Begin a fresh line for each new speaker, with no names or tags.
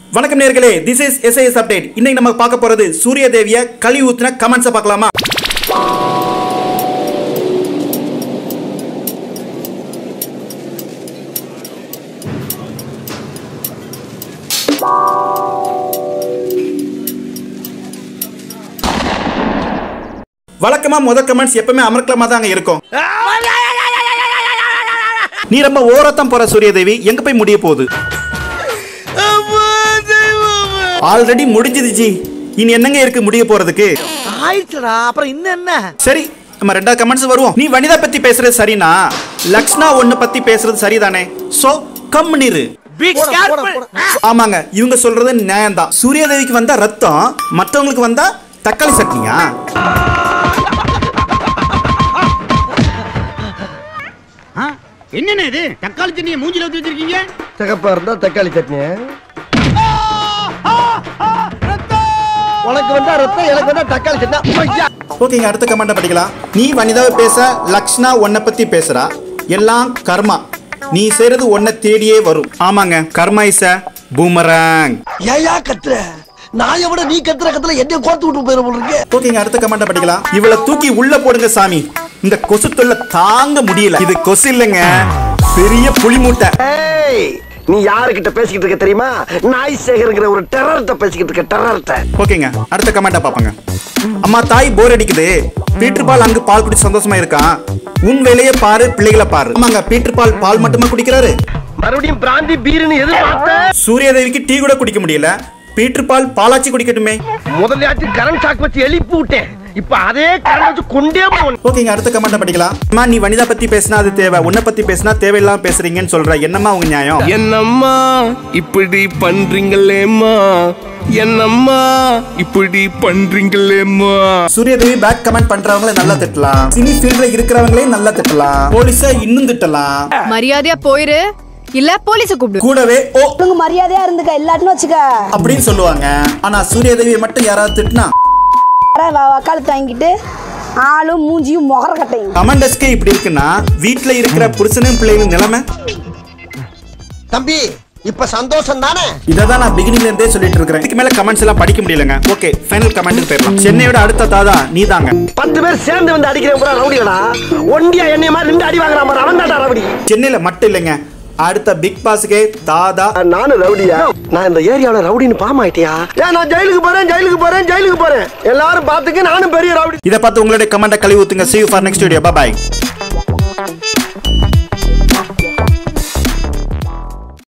வணக்கம் நேர்களே this is SIS update இன்னைக்கு நம்ம பார்க்க போறது சூரிய தேவிய கழி ஊத்துன கமெண்ட்ஸை பார்க்கலாமா வழக்கமா முத கமெண்ட்ஸ் எப்பவுமே அமர்க்கலமா தாங்க இருக்கும் நீ ரொம்ப ஓரத்தான் போற சூரியதேவி எங்க போய் முடிய போகுது ஆல்ரெடி முடிஞ்சது ஜி இனி என்னங்க இருக்கு முடிய போறதுக்கு
ஆயிடுச்சுடா அப்புறம் இன்னும் என்ன
சரி நம்ம ரெண்டாவது கமெண்ட்ஸ் வருவோம் நீ வனிதா பத்தி பேசுறது சரினா லக்ஷ்னா ஒண்ணு பத்தி பேசுறது சரிதானே சோ கம் நிறு
Be
போடா, போடா,
careful.
போடா.
ஆமாங்க இவங்க சொல்றது நியாயம்தான் சூரியதேவிக்கு வந்தா ரத்தம் மற்றவங்களுக்கு வந்தா தக்காளி சட்னியா
என்னண்ணே இது தக்காளி தண்ணியை மூஞ்சில ஊத்தி வச்சிருக்கீங்க
சிகப்பா இருந்தா தக்காளி சட்னி உனக்கு வந்தா ரத்தம் எனக்கு வந்தா தக்காளி சட்னி ஐயா!
ஓகேங்க அடுத்த கமெண்ட்டை படிக்கலாம் நீ வனிதாவை பேச லக்ஷ்னா உன்னை பத்தி பேசுறா எல்லாம் கர்மா நீ செய்யறது உன்னை தேடியே வரும் ஆமாங்க கர்மா இஸ் அ பூமராங்
ஏயா கத்துற நாயை விட நீ கத்துற கத்துல என்ன கோர்த்து விட்டு போயிட போல இருக்கு
ஓகேங்க அடுத்த கமெண்ட்டை படிக்கலாம் இவளை தூக்கி உள்ள போடுங்க சாமி இந்த கொசு தொல்லை தாங்க முடியல இது கொசு இல்லைங்க பெரிய புலி மூட்டை
ஏய் நீ யாருக்கிட்ட பேசிக்கிட்டு இருக்க தெரியுமா நாய் சேகருங்கிற ஒரு டெரர்ட்ட பேசிக்கிட்டு இருக்க டெரர்ட்ட
ஓகேங்க அடுத்த கமெண்ட்டை பார்ப்பாங்க அம்மா தாய் போர் அடிக்குது பீட்டர் பால் அங்கு பால் குடி சந்தோஷமா இருக்கான் உன் வேலையை பாரு பிள்ளைகளை பாரு ஆமாங்க பீட்டர் பால் பால் மட்டுமா குடிக்கிறாரு
மறுபடியும் பிராந்தி பீருன்னு எதிர்பார்த்த
சூரியதேவிக்கு டீ கூட குடிக்க முடியல பீட்டர் பால் பாலாச்சி குடிக்கட்டுமே
முதல்லையாச்சும் கரண்ட் ஷாக் வச்சு எழுப்பி விட்டேன் இப்ப அதே கரண்ட் வச்சு கொண்டே போகணும்
ஓகேங்க அடுத்த கமெண்ட் படிக்கலாம் அம்மா நீ வனிதா பத்தி பேசினா அது தேவை உன்னை பத்தி பேசினா தேவையில்லாம பேசுறீங்கன்னு சொல்ற என்னம்மா உங்க நியாயம்
என்னம்மா இப்படி பண்றீங்களேம்மா என்னம்மா இப்படி பண்றீங்களேம்மா
சூரியதேவி பேக் கமெண்ட் பண்றவங்கள நல்லா திட்டலாம் சினி ஃபீல்ட்ல இருக்கிறவங்களையும் நல்லா திட்டலாம் போலீஸ இன்னும் திட்டலாம்
மரியாதையா போயிரு இல்ல போலீஸ கூப்பிடு
கூடவே ஓ
ஒழுங்கு மரியாதையா இருந்துக்க இல்லாட்டின்னு வச்சுக்க
அப்படின்னு சொல்லுவாங்க ஆனா சூரியதேவியை மட்டும் யாராவது திட்டினா
வக்காலத்து வாங்கிட்டு ஆளும் மூஞ்சியும் முகர கட்டையும்
கமெண்டஸ்கே இப்படி இருக்குன்னா வீட்ல இருக்கிற புருஷனும் பிள்ளைகளும் நிலைமை
தம்பி இப்ப சந்தோஷம் தானே
இதை தான் நான் பிகினிங்ல இருந்தே சொல்லிட்டு இருக்கிறேன் இதுக்கு மேல கமெண்ட்ஸ் எல்லாம் படிக்க முடியலங்க ஓகே ஃபைனல் கமெண்ட் போயிடலாம் சென்னையோட அடுத்த தாதா நீதாங்க
பத்து பேர் சேர்ந்து வந்து அடிக்கிறேன் பூரா ரவுடிகளா ஒண்டியா என்னைய மாதிரி ரெண்டு அடி வாங்குறான் பாரு, அவன் தான்டா ரவுடி
சென்னையில மட்டும் இல்லைங்க அடுத்த பிக் பாஸுக்கே தாதா
நானும் ரவுடியா நான் இந்த ஏரியாவுல ரவுடின்னு பாம் ஆயிட்டியா ஏன் நான் ஜெயிலுக்கு போறேன் ஜெயிலுக்கு போறேன் ஜெயிலுக்கு போறேன் எல்லாரும் பாத்துக்க நானும் பெரிய ரவுடி
இதை பார்த்து உங்களுடைய கமெண்ட்டை கழுவி ஊத்துங்க see you for next video bye bye